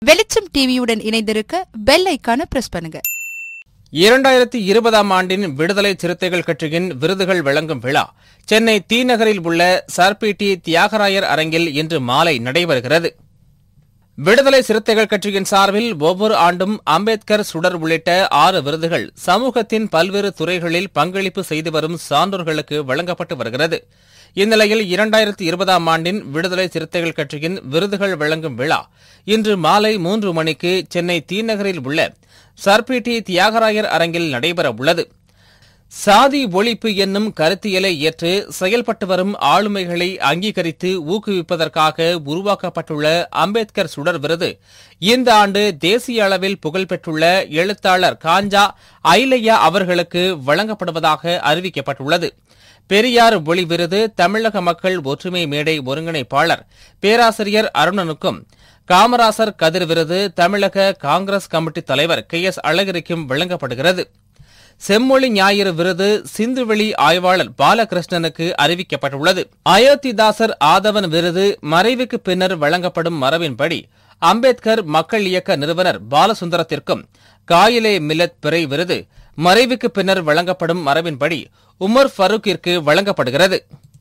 வெளிச்சம் டிவியுடன் இணைந்திருக்க பெல் ஐக்கான பிரஸ் பண்ணுங்க இரண்டாயிரத்தி இருபதாம் ஆண்டின் விடுதலை சிறுத்தைகள் கட்சியின் விருதுகள் வழங்கும் விழா சென்னை தீநகரில் உள்ள சர்பிடி தியாகராயர் அரங்கில் இன்று மாலை நடைபெறுகிறது விடுதலை சிறுத்தைகள் கட்சியின் சார்பில் ஒவ்வொரு ஆண்டும் அம்பேத்கர் சுடர் உள்ளிட்ட ஆறு விருதுகள் சமூகத்தின் பல்வேறு துறைகளில் பங்களிப்பு செய்து வரும் சான்றோர்களுக்கு வழங்கப்பட்டு வருகிறது இந்நிலையில் இரண்டாயிரத்தி இருபதாம் ஆண்டின் விடுதலை சிறுத்தைகள் கட்சியின் விருதுகள் வழங்கும் விழா இன்று மாலை மூன்று மணிக்கு சென்னை தீநகரில் உள்ள சர்பிடி தியாகராயர் அரங்கில் நடைபெற உள்ளது சாதி ஒழிப்பு என்னும் கருத்தியலை ஏற்று செயல்பட்டு வரும் ஆளுமைகளை அங்கீகரித்து ஊக்குவிப்பதற்காக உருவாக்கப்பட்டுள்ள அம்பேத்கர் சுடர் விருது இந்த ஆண்டு தேசிய அளவில் புகழ்பெற்றுள்ள எழுத்தாளர் காஞ்சா ஐலையா அவர்களுக்கு வழங்கப்படுவதாக அறிவிக்கப்பட்டுள்ளது பெரியார் ஒளி விருது தமிழக மக்கள் ஒற்றுமை மேடை ஒருங்கிணைப்பாளர் பேராசிரியர் அருணனுக்கும் காமராசர் கதிர் விருது தமிழக காங்கிரஸ் கமிட்டி தலைவர் கே எஸ் அழகிரிக்கும் வழங்கப்படுகிறது செம்மொழி ஞாயிறு விருது சிந்துவெளி ஆய்வாளர் பாலகிருஷ்ணனுக்கு அறிவிக்கப்பட்டுள்ளது அயோத்திதாசர் ஆதவன் விருது மறைவுக்கு பின்னர் வழங்கப்படும் மரபின்படி அம்பேத்கர் மக்கள் இயக்க நிறுவனர் பாலசுந்தரத்திற்கும் காயிலே மில்லத் பிறை விருது மறைவுக்கு பின்னர் வழங்கப்படும் மரபின்படி உமர் ஃபரூக்கிற்கு வழங்கப்படுகிறது